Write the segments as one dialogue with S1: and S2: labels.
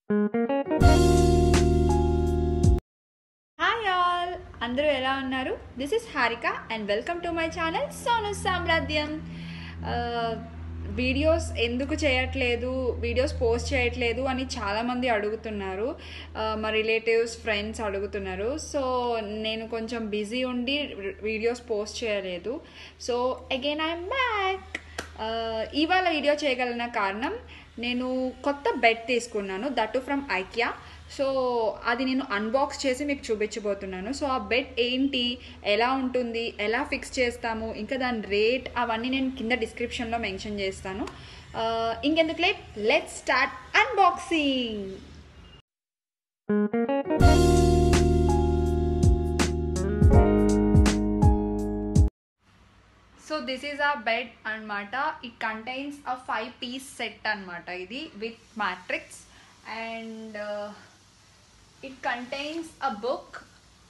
S1: hi all అందరూ ఎలా ఉన్నారు this is Harika and welcome to my channel Sonu Samrajyam videos ఎందుకు చేయట్లేదు వీడియోస్ పోస్ట్ చేయట్లేదు అని చాలామంది అడుగుతున్నారు Uh, మా రిలేటివ్స్ ఫ్రెండ్స్ అడుగుతున్నారు సో నేను కొంచెం బిజీ ఉండి వీడియోస్ పోస్ట్ చేయలేదు సో అగైన్ ఐఎమ్ బ్యాక్ ఇవాళ వీడియో చేయగలిగిన కారణం నేను కొత్త బెడ్ తీసుకున్నాను దట్ ఫ్రమ్ ఐకియా సో అది నేను అన్బాక్స్ చేసి మీకు చూపించబోతున్నాను సో ఆ బెడ్ ఏంటి ఎలా ఉంటుంది ఎలా ఫిక్స్ చేస్తాము ఇంకా దాని రేట్ అవన్నీ నేను కింద డిస్క్రిప్షన్లో మెన్షన్ చేస్తాను ఆ, ఇంకెందుకు late let start unboxing so this is uh bed అనమాట it contains a five piece set అనమాట ఇది with mattress and it contains a book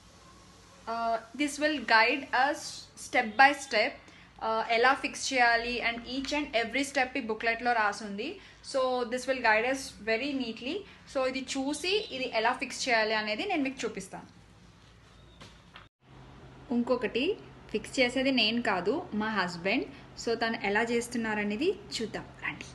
S1: this will guide us step by step ఎలా ఫిక్స్ చేయాలి and each and every step ఈ బుక్లెట్లో రాసుంది so this will guide us very neatly so ఇది చూసి ఇది ఎలా ఫిక్స్ చేయాలి అనేది నేను మీకు చూపిస్తాను ఇంకొకటి ఫిక్స్ చేసేది నేను కాదు మా హస్బెండ్ సో తను ఎలా చేస్తున్నారనేది చూద్దాం రండి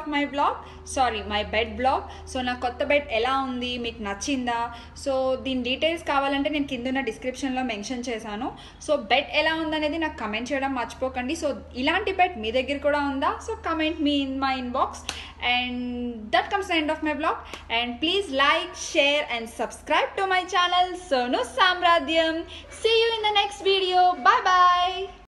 S1: my blog sorry my bed blog so నా కొత్త బెడ్ ఎలా ఉంది మీకు నచ్చిందా సో దీని డీటెయిల్స్ కావాలంటే నేను కింద ఉన్న డిస్క్రిప్షన్లో మెన్షన్ చేశాను సో బెడ్ ఎలా ఉందనేది నాకు కమెంట్ చేయడం మర్చిపోకండి సో ఇలాంటి బెడ్ మీ దగ్గర కూడా ఉందా so comment me in my inbox and that comes end of my blog and please like share and subscribe to my channel Sonu Samrajyam see you in the next video bye bye